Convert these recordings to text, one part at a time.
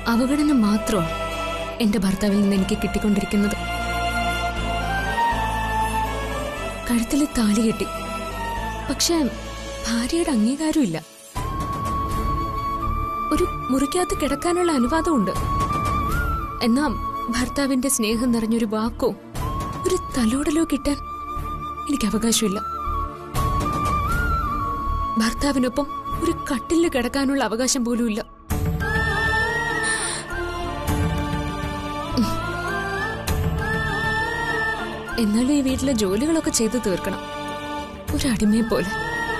അവഗണന മാത്രമാണ് എന്റെ ഭർത്താവിൽ നിന്ന് എനിക്ക് കിട്ടിക്കൊണ്ടിരിക്കുന്നത് കഴുത്തിൽ താലി കെട്ടി പക്ഷെ ഭാര്യയുടെ അംഗീകാരമില്ല ഒരു മുറിക്കകത്ത് കിടക്കാനുള്ള അനുവാദമുണ്ട് എന്നാ ഭർത്താവിന്റെ സ്നേഹം നിറഞ്ഞൊരു വാക്കോ ഒരു തലോടലോ കിട്ടാൻ എനിക്ക് അവകാശമില്ല ഭർത്താവിനൊപ്പം ഒരു കട്ടിലിൽ കിടക്കാനുള്ള അവകാശം പോലും ഇല്ല എന്നാലും ഈ വീട്ടിലെ ജോലികളൊക്കെ ചെയ്തു തീർക്കണം ഒരു അടിമയെ പോലെ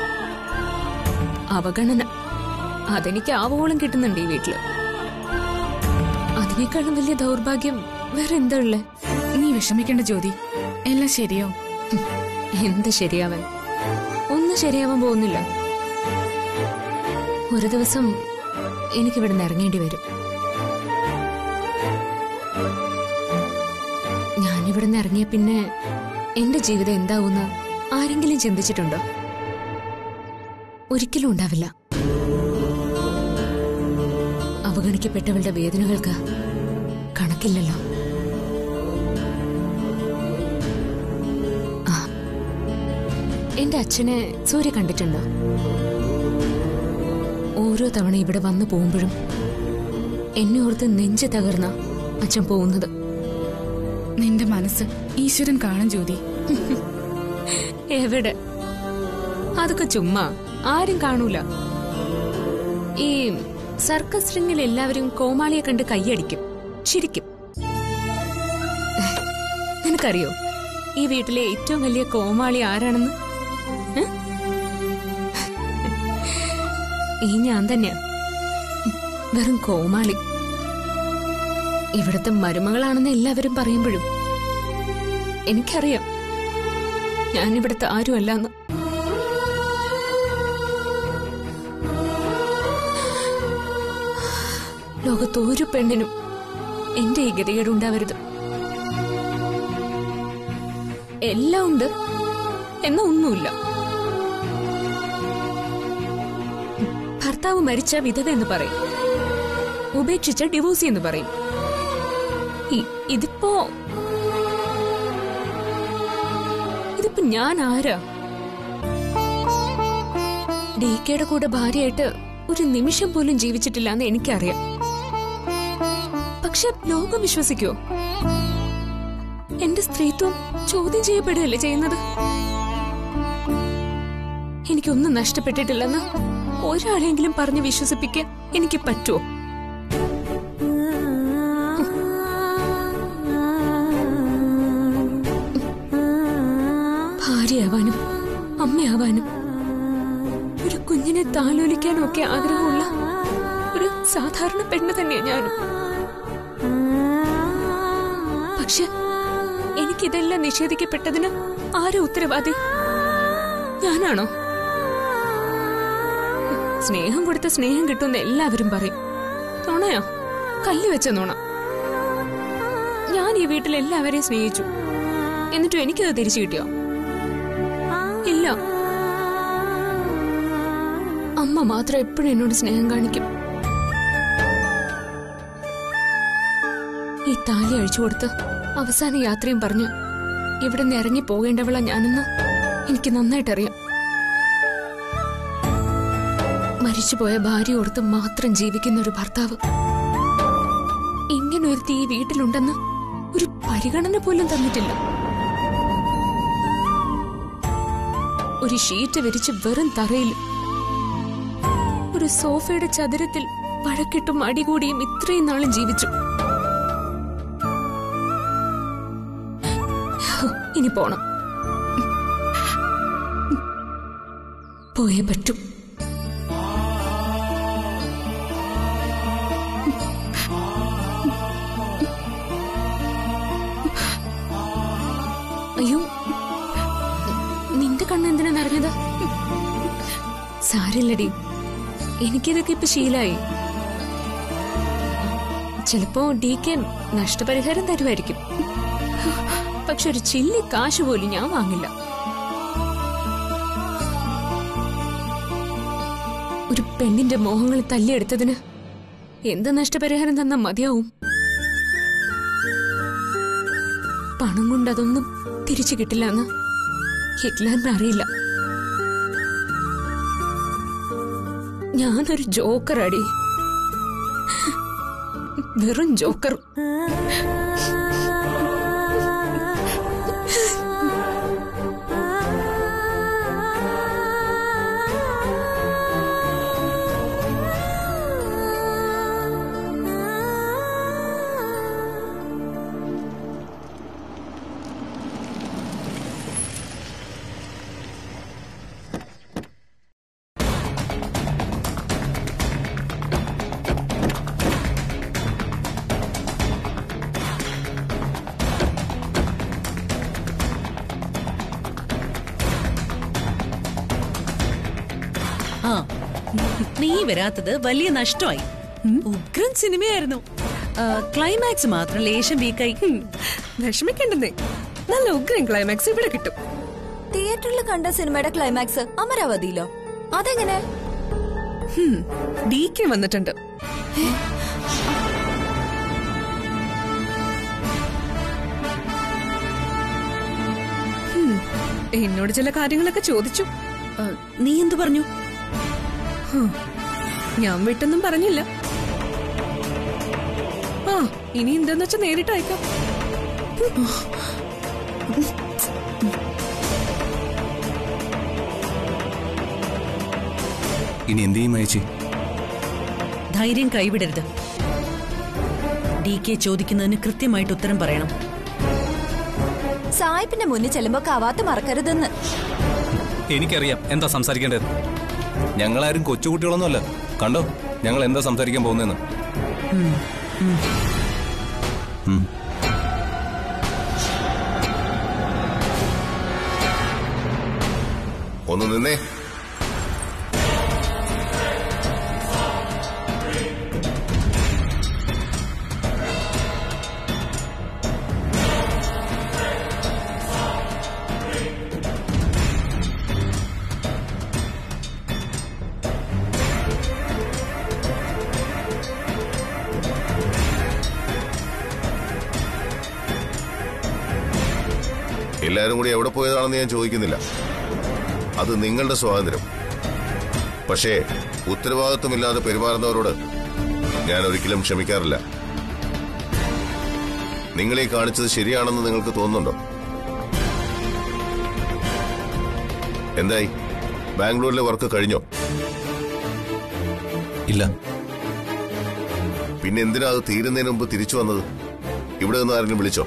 അവഗണന അതെനിക്ക് ആവോളം കിട്ടുന്നുണ്ട് ഈ വീട്ടില് അതിനേക്കാളും വലിയ ദൗർഭാഗ്യം വേറെ എന്താ ഉള്ളേ നീ വിഷമിക്കേണ്ട ജ്യോതി എല്ലാം ശരിയോ ഹും, എന്ത് ശരിയാവാൻ ഒന്നും ശരിയാവാൻ പോകുന്നില്ല ഒരു ദിവസം എനിക്കിവിടെ നിന്ന് ഇറങ്ങേണ്ടി വരും ഞാനിവിടെ നിന്ന് ഇറങ്ങിയ പിന്നെ എന്റെ ജീവിതം എന്താവുന്ന ആരെങ്കിലും ചിന്തിച്ചിട്ടുണ്ടോ ഒരിക്കലും ഉണ്ടാവില്ല അവഗണിക്കപ്പെട്ടവളുടെ വേദനകൾക്ക് കണക്കില്ലല്ലോ ആ എന്റെ അച്ഛനെ സൂര്യ കണ്ടിട്ടുണ്ടോ ഓരോ തവണ ഇവിടെ വന്നു പോകുമ്പോഴും എന്നെ ഓർത്ത് നെഞ്ച് തകർന്ന അച്ഛൻ പോകുന്നത് നിന്റെ മനസ്സ് ഈശ്വരൻ കാണും ജ്യോതി എവിടെ അതൊക്കെ ചുമ്മാ ആരും കാണൂല ഈ സർക്കസ് റിങ്ങിൽ എല്ലാവരും കോമാളിയെ കണ്ട് കൈയടിക്കും ചിരിക്കും നിനക്കറിയോ ഈ വീട്ടിലെ ഏറ്റവും വലിയ കോമാളി ആരാണെന്ന് ഏ? ഈ ഞാൻ തന്നെയാ വെറും കോമാളി ഇവിടുത്തെ മരുമകളാണെന്ന് എല്ലാവരും പറയുമ്പോഴും എനിക്കറിയാം ഞാൻ ഇവിടുത്തെ ആരുമല്ലെന്ന് ലോകത്ത് ഒരു പെണ്ണിനും എന്റെ ഈ ഗതികേട് ഉണ്ടാവരുത് എല്ലാം ഉണ്ട് എന്നാ ഒന്നുമില്ല ഭർത്താവ് മരിച്ച വിധവ എന്ന് പറയും ഉപേക്ഷിച്ച ഡിവോഴ്സി എന്ന് പറയും ഇ- ഇതിപ്പോ ഇതിപ്പോ ഞാൻ ആരാ ഡി കെയുടെ കൂടെ ഭാര്യയായിട്ട് ഒരു നിമിഷം പോലും ജീവിച്ചിട്ടില്ല എന്ന് എനിക്കറിയാം പക്ഷെ ലോകം വിശ്വസിക്കോ എന്റെ സ്ത്രീത്വം ചോദ്യം ചെയ്യപ്പെടുകയല്ലേ ചെയ്യുന്നത് എനിക്കൊന്നും നഷ്ടപ്പെട്ടിട്ടില്ലെന്ന് ഒരാളെങ്കിലും പറഞ്ഞ് വിശ്വസിപ്പിക്കാൻ എനിക്ക് പറ്റുമോ ഭാര്യയാവാനും അമ്മയാവാനും ഒരു കുഞ്ഞിനെ താലോലിക്കാനും ഒക്കെ ആഗ്രഹമുള്ള ഒരു സാധാരണ പെണ്ണ് തന്നെയാ ഞാനും പക്ഷെ എനിക്കിതെല്ലാം നിഷേധിക്കപ്പെട്ടതിന് ആരാ ഉത്തരവാദി ഞാനാണോ സ്നേഹം കൊടുത്ത സ്നേഹം കിട്ടുമെന്ന് എല്ലാവരും പറയും നുണയോ കല്ല് വെച്ച നുണ ഞാൻ ഈ വീട്ടിൽ എല്ലാവരെയും സ്നേഹിച്ചു എന്നിട്ടും എനിക്കത് തിരിച്ചു കിട്ടിയോ ഇല്ല അമ്മ മാത്രം എപ്പോഴും എന്നോട് സ്നേഹം കാണിക്കും ഈ താലി അഴിച്ചു കൊടുത്ത് അവസാന യാത്രയും പറഞ്ഞ് ഇവിടെ നിന്ന് ഇറങ്ങി പോകേണ്ടവളാ ഞാനെന്ന് എനിക്ക് നന്നായിട്ടറിയാം മരിച്ചുപോയ ഭാര്യ ഓർത്ത് മാത്രം ജീവിക്കുന്ന ഒരു ഭർത്താവ് ഇങ്ങനെ ഒരുത്തി ഈ വീട്ടിലുണ്ടെന്ന് ഒരു പരിഗണന പോലും തന്നിട്ടില്ല ഒരു ഷീറ്റ് വിരിച്ച് വെറും തറയിൽ ഒരു സോഫയുടെ ചതുരത്തിൽ വഴക്കിട്ടും അടികൂടിയും ഇത്രയും നാളും ജീവിച്ചു ഇനി പോണം പോയേ പറ്റൂ അയ്യോ നിന്റെ കണ്ണെന്തിനാ നിറഞ്ഞത് സാരില്ലടി എനിക്കിതൊക്കെ ഇപ്പൊ ശീലായി ചിലപ്പോ ഡി കെ നഷ്ടപരിഹാരം തരുമായിരിക്കും പക്ഷെ ഒരു ചില്ലി കാശ് പോലും ഞാൻ വാങ്ങില്ല ഒരു പെണ്ണിന്റെ മോഹങ്ങൾ തല്ലിയെടുത്തതിന് എന്ത് നഷ്ടപരിഹാരം തന്നാ മതിയാവും പണം കൊണ്ട് അതൊന്നും തിരിച്ചു കിട്ടില്ല എന്ന് ഹിറ്റ്ലറിന് അറിയില്ല ഞാനൊരു ജോക്കർ അടി വെറും ജോക്കർ ആ നീ വരാത്തത് വലിയ നഷ്ടമായി ഉഗ്രൻ സിനിമയായിരുന്നു ആ, ക്ലൈമാക്സ് മാത്രം ലേശം വീക്കായി വിഷമിക്കണ്ടെന്നേ നല്ല ഉഗ്രൻ ക്ലൈമാക്സ് ഇവിടെ കിട്ടും തിയേറ്ററിൽ കണ്ട സിനിമയുടെ ക്ലൈമാക്സ് അമരാവതിയിലോ അതെങ്ങനെ ഡി കെ വന്നിട്ടുണ്ട് ഹും, എന്നോട് ചില കാര്യങ്ങളൊക്കെ ചോദിച്ചു ആ, നീ എന്തു പറഞ്ഞു ഞാൻ വിട്ടൊന്നും പറഞ്ഞില്ല ആ ഇനി എന്താന്ന് വെച്ചാ നേരിട്ട് അയക്കാം ഇനി എന്ത് ചെയ്യും അയച്ചി ധൈര്യം കൈവിടരുത് ഡി കെ ചോദിക്കുന്നതിന് കൃത്യമായിട്ട് ഉത്തരം പറയണം സായിപ്പിന്റെ മുന്നിൽ ചെല്ലുമ്പോ കവാത്ത് മറക്കരുതെന്ന് എനിക്കറിയാം എന്താ സംസാരിക്കേണ്ടത് ഞങ്ങളാരും കൊച്ചുകുട്ടികളൊന്നുമല്ല കണ്ടോ ഞങ്ങൾ എന്താ സംസാരിക്കാൻ പോകുന്നതെന്ന് ഉം. ഒന്ന് നിന്നേ എല്ലാരും കൂടി എവിടെ പോയതാണെന്ന് ഞാൻ ചോദിക്കുന്നില്ല അത് നിങ്ങളുടെ സ്വാതന്ത്ര്യം പക്ഷേ ഉത്തരവാദിത്വമില്ലാതെ പെരുമാറുന്നവരോട് ഞാൻ ഒരിക്കലും ക്ഷമിക്കാറില്ല നിങ്ങളീ കാണിച്ചത് ശരിയാണെന്ന് നിങ്ങൾക്ക് തോന്നുന്നുണ്ടോ എന്തായി ബാംഗ്ലൂരിലെ വർക്ക് കഴിഞ്ഞോ ഇല്ല പിന്നെ എന്തിനാ അത് തീരുന്നതിന് മുമ്പ് തിരിച്ചു വന്നത് ഇവിടെ നിന്ന് ആരെങ്കിലും വിളിച്ചോ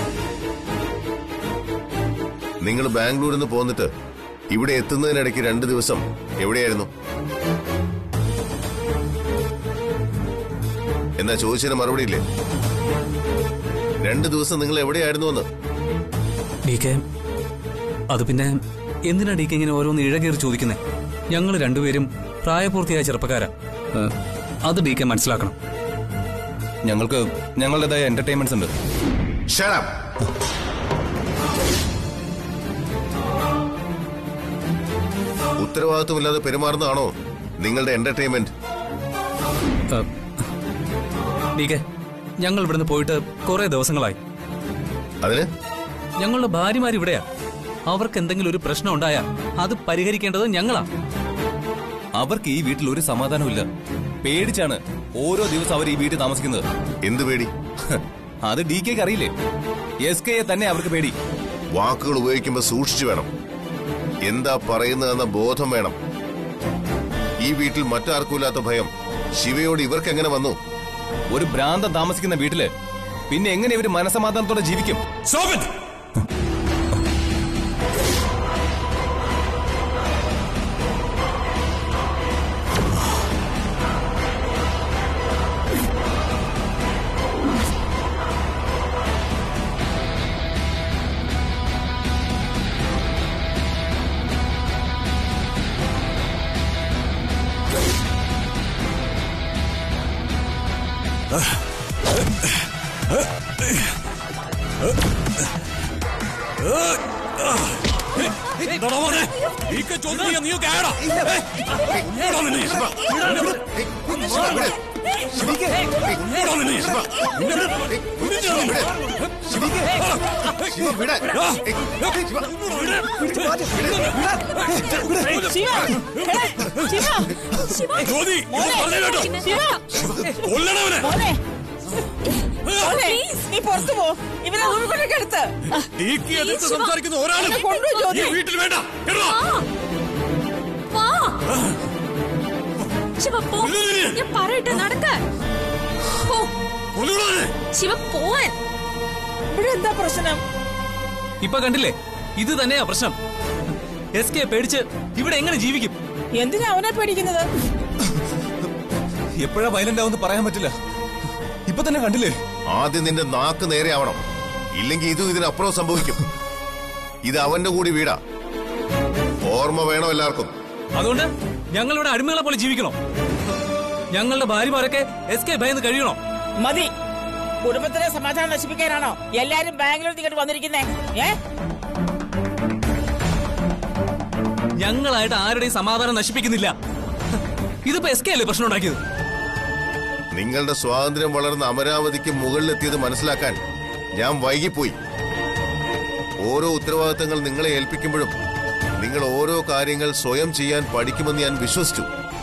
നിങ്ങൾ ബാംഗ്ലൂരിൽ നിന്ന് പോന്നിട്ട് ഇവിടെ എത്തുന്നതിനിടയ്ക്ക് രണ്ട് ദിവസം എവിടെയായിരുന്നു എന്നാ ചോദിച്ചതിന് മറുപടി ഇല്ലേ രണ്ട് ദിവസം നിങ്ങൾ എവിടെയായിരുന്നു എന്ന് ഡി കെ അത് പിന്നെ എന്തിനാ ഡി കെ ഇങ്ങനെ ഓരോന്ന് ഇഴകേറി ചോദിക്കുന്നേ ഞങ്ങൾ രണ്ടുപേരും പ്രായപൂർത്തിയായ ചെറുപ്പക്കാരാ ഏ, അത് ഡി കെ മനസ്സിലാക്കണം ഞങ്ങൾക്ക് ഞങ്ങളുടേതായ എന്റർടൈൻമെന്റ്സ് ഉണ്ട് Shut up! ഉത്തരവാദിത്വമില്ലാതെ പെരുമാറുന്നതാണോ നിങ്ങളുടെ എന്റർടൈൻമെന്റ് ഏ, ഡി കെ ഞങ്ങൾ ഇവിടുന്ന് പോയിട്ട് കുറെ ദിവസങ്ങളായി അതിന് ഞങ്ങളുടെ ഭാര്യമാർ ഇവിടെയാ അവർക്ക് എന്തെങ്കിലും ഒരു പ്രശ്നം ഉണ്ടായാ അത് പരിഹരിക്കേണ്ടത് ഞങ്ങളാ അവർക്ക് ഈ വീട്ടിൽ ഒരു സമാധാനമില്ല പേടിച്ചാണ് ഓരോ ദിവസം അവർ ഈ വീട്ടിൽ താമസിക്കുന്നത് എന്ത് പേടി അത് ഡി കെക്ക് അറിയില്ലേ എസ് കെയെ തന്നെ അവർക്ക് പേടി വാക്കുകൾ ഉപയോഗിക്കുമ്പോൾ സൂക്ഷിച്ചു വേണം എന്താ പറയുന്നതെന്ന ബോധം വേണം ഈ വീട്ടിൽ മറ്റാർക്കുമില്ലാത്ത ഭയം ശിവയോട് ഇവർക്ക് എങ്ങനെ വന്നു ഒരു ഭ്രാന്തം താമസിക്കുന്ന വീട്ടില് പിന്നെ എങ്ങനെ ഇവര് മനസമാധാനത്തോടെ ജീവിക്കും നീ പുറത്തു പോ ഇവനെ റൂമിലേക്ക് എടുത്ത് സംസാരിക്കുന്ന ഒരാളും കൊണ്ടുപോയി ജ്യോതി. ഈ വീട്ടിൽ വേണ്ട കേട്ടോ വാ ശിവ പോ ഞാൻ പറയട്ടെ നടക്ക പോ ശിവ പോവാൻ ഇവിടെ എന്താ പ്രശ്നം ഇപ്പൊ കണ്ടില്ലേ ഇത് തന്നെയാ പ്രശ്നം എസ് കെ പേടിച്ച് ഇവിടെ എങ്ങനെ ജീവിക്കും എന്തിനാ അവനെ പേടിക്കുന്നത് എപ്പോഴാ വയലന്റ് ആവുമെന്ന് പറയാൻ പറ്റില്ല ഇപ്പൊ തന്നെ കണ്ടില്ലേ ആദ്യം നിന്റെ നാക്ക് നേരെ ആവണം ഇല്ലെങ്കിൽ ഇതും ഇതിനപ്പുറം സംഭവിക്കും ഇത് അവന്റെ കൂടി വീടാ ഓർമ്മ വേണോ എല്ലാവർക്കും അതുകൊണ്ട് ഞങ്ങളിവിടെ അടിമകളെ പോലെ ജീവിക്കണോ ഞങ്ങളുടെ ഭാര്യമാരൊക്കെ എസ് കെ ഭയന്ന് കഴിയണോ മതി കുടുംബത്തിലെ സമാധാനം നശിപ്പിക്കാനാണോ എല്ലാരും ബാംഗ്ലൂർ ഇങ്ങോട്ട് വന്നിരിക്കുന്നേ ഏ ഞങ്ങളായിട്ട് ആരുടെയും സമാധാനം നശിപ്പിക്കുന്നില്ല ഇതിപ്പോ എസ് കെ അല്ലേ പ്രശ്നം ഉണ്ടാക്കിയത് നിങ്ങളുടെ സ്വാതന്ത്ര്യം വളർന്ന അമരാവതിക്ക് മുകളിലെത്തിയത് മനസ്സിലാക്കാൻ ഞാൻ വൈകിപ്പോയി ഓരോ ഉത്തരവാദിത്തങ്ങൾ നിങ്ങളെ ഏൽപ്പിക്കുമ്പോഴും നിങ്ങൾ ഓരോ കാര്യങ്ങൾ സ്വയം ചെയ്യാൻ പഠിക്കുമെന്ന് ഞാൻ വിശ്വസിച്ചു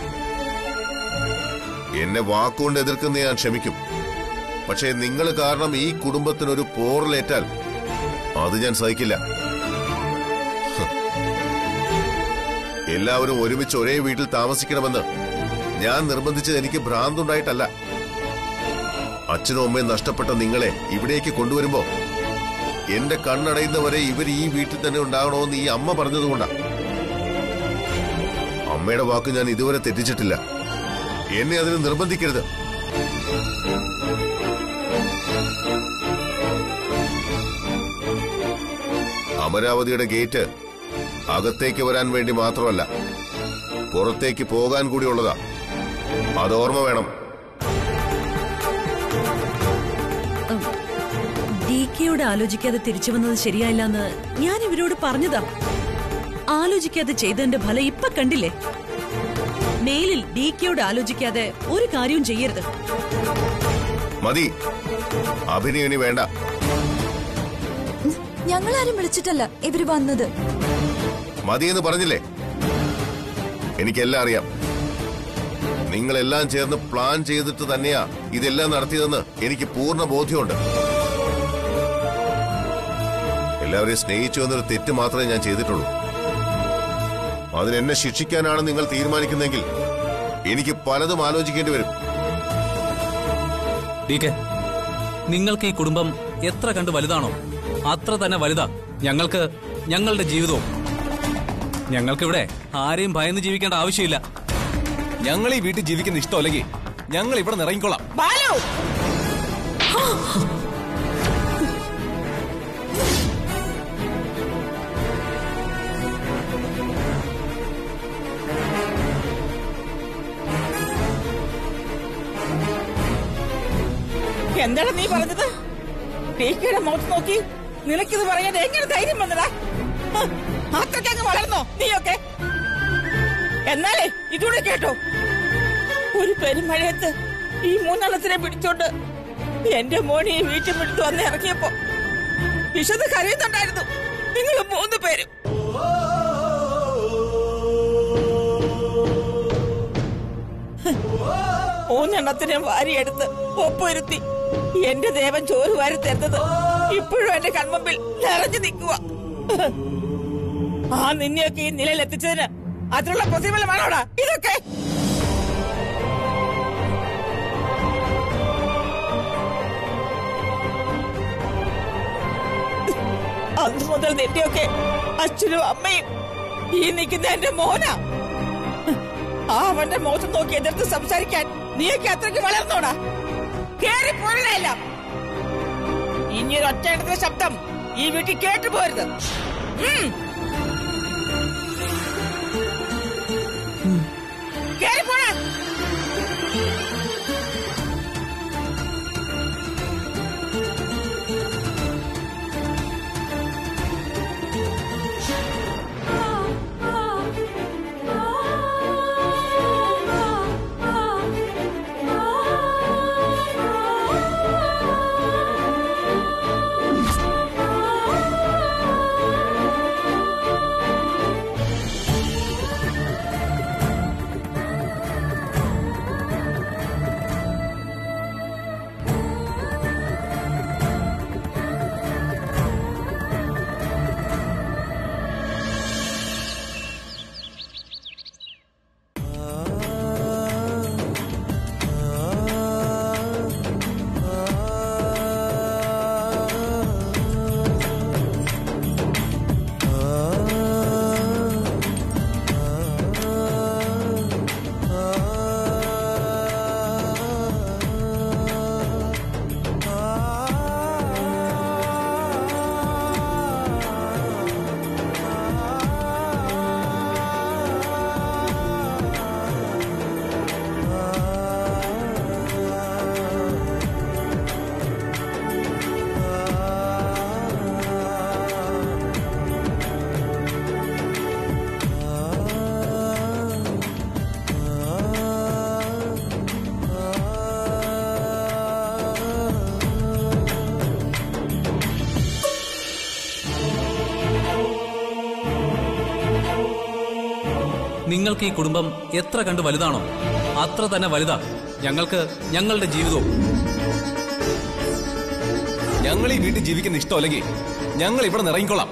എന്നെ വാക്കുകൊണ്ട് എതിർക്കുന്ന ഞാൻ ക്ഷമിക്കും പക്ഷേ നിങ്ങൾ കാരണം ഈ കുടുംബത്തിനൊരു പോറലേറ്റാൽ അത് ഞാൻ സഹിക്കില്ല ഹ്. എല്ലാവരും ഒരുമിച്ച് ഒരേ വീട്ടിൽ താമസിക്കണമെന്ന് ഞാൻ നിർബന്ധിച്ചത് എനിക്ക് ഭ്രാന്തുണ്ടായിട്ടല്ല അച്ഛനും അമ്മയും നഷ്ടപ്പെട്ട നിങ്ങളെ ഇവിടേക്ക് കൊണ്ടുവരുമ്പോ എന്റെ കണ്ണടയുന്നവരെ ഇവർ ഈ വീട്ടിൽ തന്നെ ഉണ്ടാകണമെന്ന് ഈ അമ്മ പറഞ്ഞതുകൊണ്ടാ അമ്മയുടെ വാക്ക് ഞാൻ ഇതുവരെ തെറ്റിച്ചിട്ടില്ല എന്നെ അതിന് നിർബന്ധിക്കരുത് അമരാവതിയുടെ ഗേറ്റ് അകത്തേക്ക് വരാൻ വേണ്ടി മാത്രമല്ല പുറത്തേക്ക് പോകാൻ കൂടിയുള്ളതാ അത് ഓർമ്മ വേണം ഡി കെയോട് ആലോചിക്കാതെ തിരിച്ചു വന്നത് ശരിയായില്ലെന്ന് ഞാൻ ഇവരോട് പറഞ്ഞതാ ആലോചിക്കാതെ ചെയ്തതിന്റെ ഫലം ഇപ്പൊ കണ്ടില്ലേ മേലിൽ ഡി കെയോട് ആലോചിക്കാതെ ഒരു കാര്യവും ചെയ്യരുത് മതി അഭിനയം ഇനി വേണ്ട ഞങ്ങളാരും വിളിച്ചിട്ടല്ല ഇവര് വന്നത് മതിയെന്ന് പറഞ്ഞില്ലേ എനിക്കെല്ലാം അറിയാം നിങ്ങളെല്ലാം ചേർന്ന് പ്ലാൻ ചെയ്തിട്ട് തന്നെയാ ഇതെല്ലാം നടത്തിയതെന്ന് എനിക്ക് പൂർണ്ണ ബോധ്യമുണ്ട് എല്ലാവരെയും സ്നേഹിച്ചു എന്നൊരു തെറ്റ് മാത്രമേ ഞാൻ ചെയ്തിട്ടുള്ളൂ അതിനെന്നെ ശിക്ഷിക്കാനാണ് നിങ്ങൾ തീരുമാനിക്കുന്നതെങ്കിൽ എനിക്ക് പലതും ആലോചിക്കേണ്ടി വരും ഡി കെ നിങ്ങൾക്ക് ഈ കുടുംബം എത്ര കണ്ട് വലുതാണോ അത്ര തന്നെ വലുതാ ഞങ്ങൾക്ക് ഞങ്ങളുടെ ജീവിതവും ഞങ്ങൾക്കിവിടെ ആരെയും ഭയന്ന് ജീവിക്കേണ്ട ആവശ്യമില്ല ഞങ്ങൾ ഈ വീട്ടിൽ ജീവിക്കുന്ന ഇഷ്ടമല്ലെങ്കിൽ ഞങ്ങൾ ഇവിടെ നിന്ന് ഇറങ്ങിക്കോളാം ബാലു എന്താണ് നീ പറഞ്ഞത് ടീക്കയുടെ മുഖത്ത് നോക്കി നിനക്കിത് പറയാൻ എങ്ങനെ ധൈര്യം വന്നടാ ഹ്, അത്രയ്ക്ക് അങ്ങ് വളർന്നോ നീയൊക്കെ എന്നാലേ ഇതൂടെ കേട്ടോ ഒരു പെരുമഴയത്ത് ഈ മൂന്നെണ്ണത്തിനെ പിടിച്ചോണ്ട് എന്റെ മോനെ ഈ വീട്ടിൽ വിട്ടു വന്ന് ഇറങ്ങിയപ്പോ വിശന്ന് കരയുന്നുണ്ടായിരുന്നു നിങ്ങൾ മൂന്ന് പേരും ഹ്, മൂന്നെണ്ണത്തിനെ വാരിയെടുത്ത് ഒപ്പൊരുത്തി എന്റെ ദേവൻ ചോറ് വാരി തരുന്നത് ഇപ്പോഴും എന്റെ കൺമുമ്പിൽ നിറഞ്ഞു നിൽക്കുക ആ നിന്നെയൊക്കെ ഈ നിലയിൽ എത്തിച്ചതിന് അതിനുള്ള പ്രതിഫലമാണോടാ ഇതൊക്കെ അന്ന് മുതൽ നിന്റെയൊക്കെ അച്ഛനും അമ്മയും ഈ നിൽക്കുന്ന എന്റെ മോനാ ആ അവന്റെ മുഖത്ത് നോക്കി എതിർത്ത് സംസാരിക്കാൻ നീയൊക്കെ അത്രയ്ക്ക് വളർന്നോടാ കേറി പോരല്ല ഇനി ഒരു ഒറ്റ ഇടത്തെ ശബ്ദം ഈ വീട്ടിൽ കേട്ടു പോരുത് ഉം. കേറി പോടാ ആ നിങ്ങൾക്ക് ഈ കുടുംബം എത്ര കണ്ട് വലുതാണോ അത്ര തന്നെ വലുതാ ഞങ്ങൾക്ക് ഞങ്ങളുടെ ജീവിതവും ഞങ്ങൾ ഈ വീട്ടിൽ ജീവിക്കുന്ന ഇഷ്ടമല്ലെങ്കിൽ ഞങ്ങൾ ഇവിടെ നിന്ന് ഇറങ്ങിക്കൊള്ളാം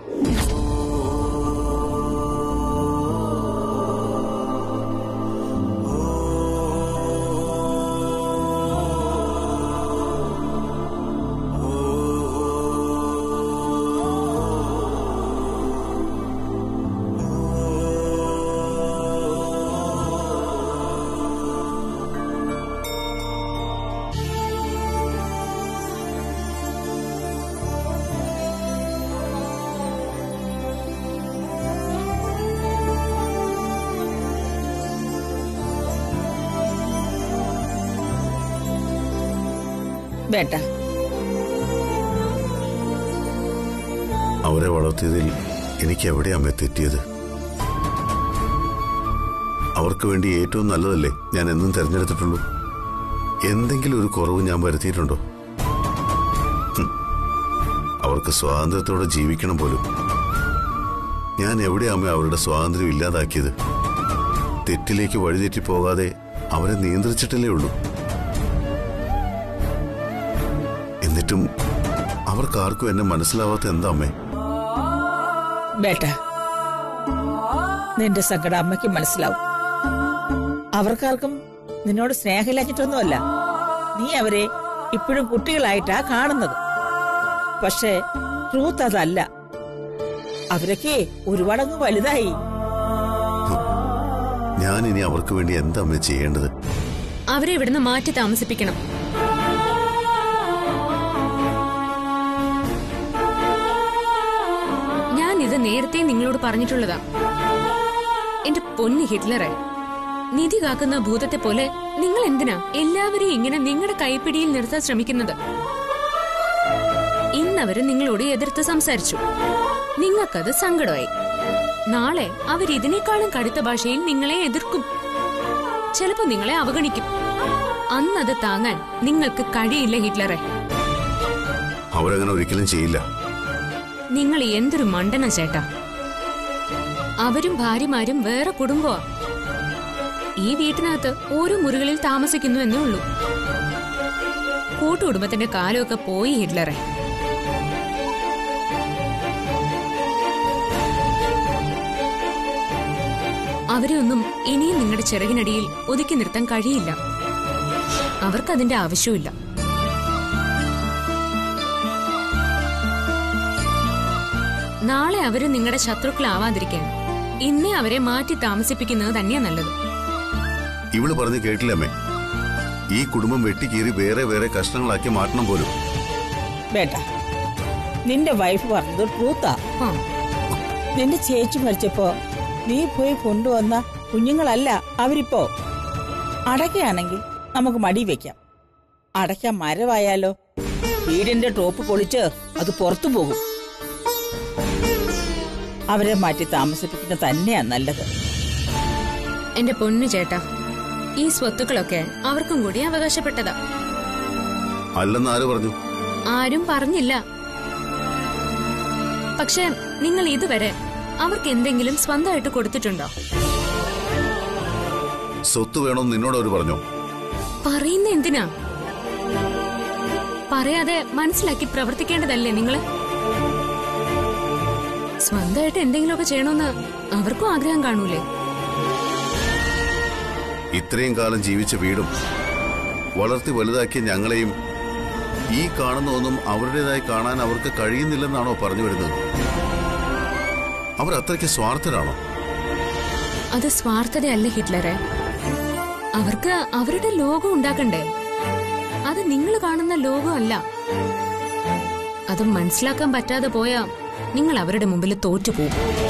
ബേട്ട അവരെ വളർത്തിയതിൽ എനിക്ക് എവിടെ അമ്മ തെറ്റിയത് അവർക്ക് വേണ്ടി ഏറ്റവും നല്ലതല്ലേ ഞാൻ എന്നും തെരഞ്ഞെടുത്തിട്ടുള്ളൂ എന്തെങ്കിലും ഒരു കുറവ് ഞാൻ വരുത്തിയിട്ടുണ്ടോ ഹും. അവർക്ക് സ്വാതന്ത്ര്യത്തോടെ ജീവിക്കണം പോലും ഞാൻ എവിടെ അമ്മ അവരുടെ സ്വാതന്ത്ര്യം ഇല്ലാതാക്കിയത് തെറ്റിലേക്ക് വഴിതെറ്റി പോകാതെ അവരെ നിയന്ത്രിച്ചിട്ടല്ലേ ഉള്ളൂ എന്നിട്ടും അവർക്കാർക്കും എന്നെ മനസ്സിലാവാത്ത എന്താ അമ്മേ ബേട്ട നിന്റെ സങ്കടം അമ്മയ്ക്ക് മനസ്സിലാവും അവർക്കാർക്കും നിന്നോട് സ്നേഹമില്ലാഞ്ഞിട്ടൊന്നുമല്ല നീ അവരെ ഇപ്പോഴും കുട്ടികളായിട്ടാ കാണുന്നത് പക്ഷേ ട്രൂത്ത് അതല്ല അവരൊക്കെ ഒരുപാടങ്ങ് വലുതായി ഞാൻ ഇനി അവർക്ക് വേണ്ടി എന്താ അമ്മ ചെയ്യേണ്ടത് അവരെ ഇവിടുന്ന് മാറ്റി താമസിപ്പിക്കണം ഞാൻ ഇത് നേരത്തെ നിങ്ങളോട് പറഞ്ഞിട്ടുള്ളതാ എന്റെ പൊന്ന് ഹിറ്റ്ലറെ നിധി കാക്കുന്ന ഭൂതത്തെ പോലെ നിങ്ങൾ എന്തിനാ എല്ലാവരെയും ഇങ്ങനെ നിങ്ങളുടെ കൈപ്പിടിയിൽ നിർത്താൻ ശ്രമിക്കുന്നത് ഇന്നവര് നിങ്ങളോട് എതിർത്ത് സംസാരിച്ചു നിങ്ങൾക്കത് സങ്കടമായി നാളെ അവരിതിനേക്കാളും കടുത്ത ഭാഷയിൽ നിങ്ങളെ എതിർക്കും ചിലപ്പോ നിങ്ങളെ അവഗണിക്കും അന്നത് താങ്ങാൻ നിങ്ങൾക്ക് കഴിയില്ല ഹിറ്റ്ലറെ അവരങ്ങനെ ഒരിക്കലും ചെയ്യില്ല നിങ്ങൾ എന്തൊരു മണ്ടന ചേട്ടാ അവരും ഭാര്യമാരും വേറെ കുടുംബമാ ഈ വീട്ടിനകത്ത് ഓരോ മുറികളിൽ താമസിക്കുന്നു എന്നേ ഉള്ളൂ കൂട്ടുകുടുംബത്തിന്റെ കാലമൊക്കെ പോയി ഹിറ്റ്ലറെ അവരെ ഒന്നും ഇനിയും നിങ്ങളുടെ ചിറകിനടിയിൽ ഒതുക്കി നിർത്താൻ കഴിയില്ല അവർക്കതിന്റെ ആവശ്യമില്ല നാളെ അവര് നിങ്ങളുടെ ശത്രുക്കളാവാതിരിക്കാൻ ഇന്നേ അവരെ മാറ്റി താമസിപ്പിക്കുന്നത് തന്നെയാ നല്ലത് ഇവള് പറഞ്ഞ് കേട്ടില്ല അമ്മേ ഈ കുടുംബം വെട്ടിക്കീറി വേറെ വേറെ കഷ്ണങ്ങളാക്കി മാറ്റണം പോലും ബേട്ട നിന്റെ വൈഫ് പറഞ്ഞത് ട്രൂത്താ ആ, നിന്റെ ചേച്ചി മരിച്ചപ്പോ നീ പോയി കൊണ്ടുവന്ന കുഞ്ഞുങ്ങളല്ല അവരിപ്പോ അടയ്ക്കയാണെങ്കിൽ നമുക്ക് മടി വെക്കാം അടയ്ക്ക മരമായാലോ വീടിന്റെ ടോപ്പ് പൊളിച്ച് അത് പുറത്തു പോകും അവരെ മാറ്റി താമസിപ്പിക്കുന്നത് തന്നെയാ നല്ലത് എന്റെ പൊന്നു ചേട്ടാ ഈ സ്വത്തുക്കളൊക്കെ അവർക്കും കൂടി അവകാശപ്പെട്ടതാ അല്ലെന്ന് ആര് പറഞ്ഞു ആരും പറഞ്ഞില്ല പക്ഷെ നിങ്ങൾ ഇതുവരെ അവർക്ക് എന്തെങ്കിലും സ്വന്തമായിട്ട് കൊടുത്തിട്ടുണ്ടോ സ്വത്ത് വേണമെന്ന് നിന്നോട് അവർ പറഞ്ഞു പറയുന്ന എന്തിനാ പറയാതെ മനസ്സിലാക്കി പ്രവർത്തിക്കേണ്ടതല്ലേ നിങ്ങള് സ്വന്തമായിട്ട് എന്തെങ്കിലുമൊക്കെ ചെയ്യണമെന്ന് അവർക്കും ആഗ്രഹം കാണൂലേ ഇത്രയും കാലം ജീവിച്ച വീടും വളർത്തി വലുതാക്കിയ ഞങ്ങളെയും ഈ കാണുന്ന ഒന്നും അവരുടേതായി കാണാൻ അവർക്ക് കഴിയുന്നില്ലെന്നാണോ പറഞ്ഞു വരുന്നത് അവർ അത്രയ്ക്ക് സ്വാർത്ഥരാണോ അത് സ്വാർത്ഥതയല്ല ഹിറ്റ്ലറെ അവർക്ക് അവരുടെ ലോകം ഉണ്ടാക്കണ്ടേ അത് നിങ്ങൾ കാണുന്ന ലോകമല്ല അത് മനസ്സിലാക്കാൻ പറ്റാതെ പോയാ നിങ്ങൾ അവരുടെ മുമ്പിൽ തോറ്റുപോകും